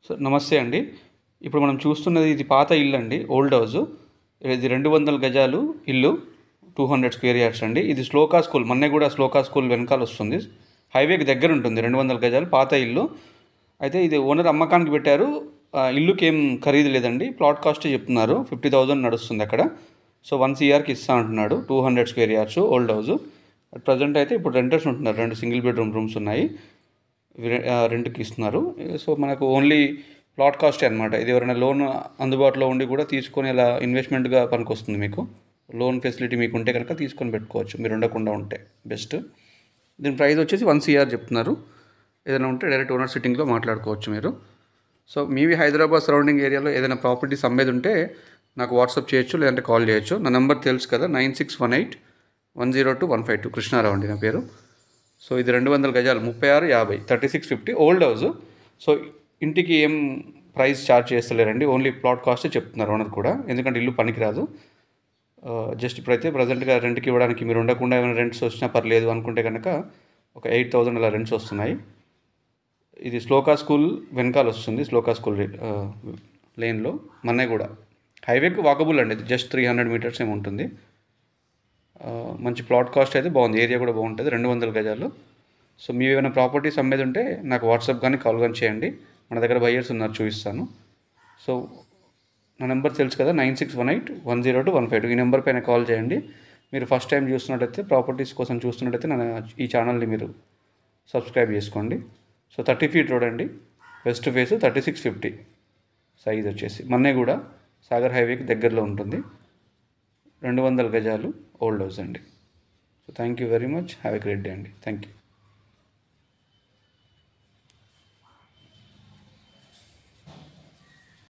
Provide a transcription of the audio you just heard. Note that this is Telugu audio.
సో నమస్తే అండి ఇప్పుడు మనం చూస్తున్నది ఇది పాత ఇల్లు అండి ఓల్డ్ హౌస్ ఇది రెండు వందల గజాలు ఇల్లు టూ హండ్రెడ్ స్క్వేర్ యార్డ్స్ అండి ఇది శ్లోకా స్కూల్ మొన్నే కూడా శ్లోకా స్కూల్ వెనకాల వస్తుంది హైవేకి దగ్గర ఉంటుంది రెండు వందల గజాలు పాత ఇల్లు అయితే ఇది ఓనర్ అమ్మకానికి పెట్టారు ఆ, ఇల్లుకి ఏం ఖరీదు లేదండి ప్లాట్ కాస్ట్ చెప్తున్నారు ఫిఫ్టీ థౌజండ్ నడుస్తుంది అక్కడ సో వన్ సిఆర్కి ఇస్తా అంటున్నాడు two hundred square yards old house present అయితే ఇప్పుడు రెంటర్స్ ఉంటున్నారు రెండు సింగిల్ బెడ్రూమ్ రూమ్స్ ఉన్నాయి ఇవి రె- ఆ, రెంట్కి ఇస్తున్నారు సో మనకు ఓన్లీ ప్లాట్ కాస్ట్ అనమాట ఇది ఎవరైనా లోన్ అందుబాటులో ఉండి కూడా తీసుకొని ఇలా ఇన్వెస్ట్మెంట్గా పనికొస్తుంది మీకు లోన్ ఫెసిలిటీ మీకు ఉంటే కనుక తీసుకొని పెట్టుకోవచ్చు మీరు ఉండకుండా ఉంటే బెస్ట్ దీని ప్రైస్ వచ్చేసి వన్ సిఆర్ చెప్తున్నారు ఏదైనా ఉంటే డైరెక్ట్ ఓనర్ సిట్టింగ్లో మాట్లాడుకోవచ్చు మీరు సో మీవి హైదరాబాద్ సరౌండింగ్ ఏరియాలో ఏదైనా ప్రాపర్టీస్ అమ్మేది ఉంటే నాకు వాట్సాప్ చేయొచ్చు లేదంటే కాల్ చేయొచ్చు నా నెంబర్ తెలుసు కదా nine six one eight one zero two one five two Krishnarao అండి నా పేరు సో ఇది రెండు వందల గజాలు ముప్పై ఆరు యాభై thirty six fifty old house so ఇంటికి ఏం ప్రైస్ ఛార్జ్ చేస్తలేరండి ఓన్లీ ప్లాట్ కాస్టే చెప్తున్నారు ఓనర్ కూడా ఎందుకంటే ఇల్లు పనికిరాదు జస్ట్ ఇప్పుడైతే ప్రజెంట్గా రెంట్కి ఇవ్వడానికి మీరు ఉండకుండా ఏమైనా రెంట్స్ వచ్చినా పర్లేదు అనుకుంటే కనుక ఒక ఎయిట్ థౌజండ్ అలా రెంట్స్ వస్తున్నాయి ఇది శ్లోకా స్కూల్ వెనకాల వస్తుంది శ్లోకా స్కూల్ ఆ, లేన్లో మన్నయ్య కూడా హైవేకి వాకబుల్ అండి ఇది జస్ట్ త్రీ హండ్రెడ్ మీటర్స్ ఏమి ఉంటుంది ఆ, మంచి ప్లాట్ కాస్ట్ అయితే బాగుంది ఏరియా కూడా బాగుంటుంది రెండు వందల గజాలు సో మీ ఏమైనా ప్రాపర్టీస్ అమ్మేది ఉంటే నాకు వాట్సాప్ కానీ కాల్ కానీ చేయండి మన దగ్గర బయ్యర్స్ ఉన్నారు చూపిస్తాను సో నా నెంబర్ తెలుసు కదా nine six one eight one zero two one five two ఈ నెంబర్ పైన కాల్ చేయండి మీరు ఫస్ట్ టైం చూస్తున్నట్టయితే ప్రాపర్టీస్ కోసం చూస్తున్నట్టయితే నా ఈ ఛానల్ని మీరు సబ్స్క్రైబ్ చేసుకోండి సో థర్టీ ఫీట్ రోడ్ అండి west face thirty six fifty size వచ్చేసి మన్నే కూడా సాగర్ హైవేకి దగ్గరలో ఉంటుంది రెండు వందల గజాలు ఓల్డ్ హౌస్ అండి so thank you very much have a great day అండి థ్యాంక్ యూ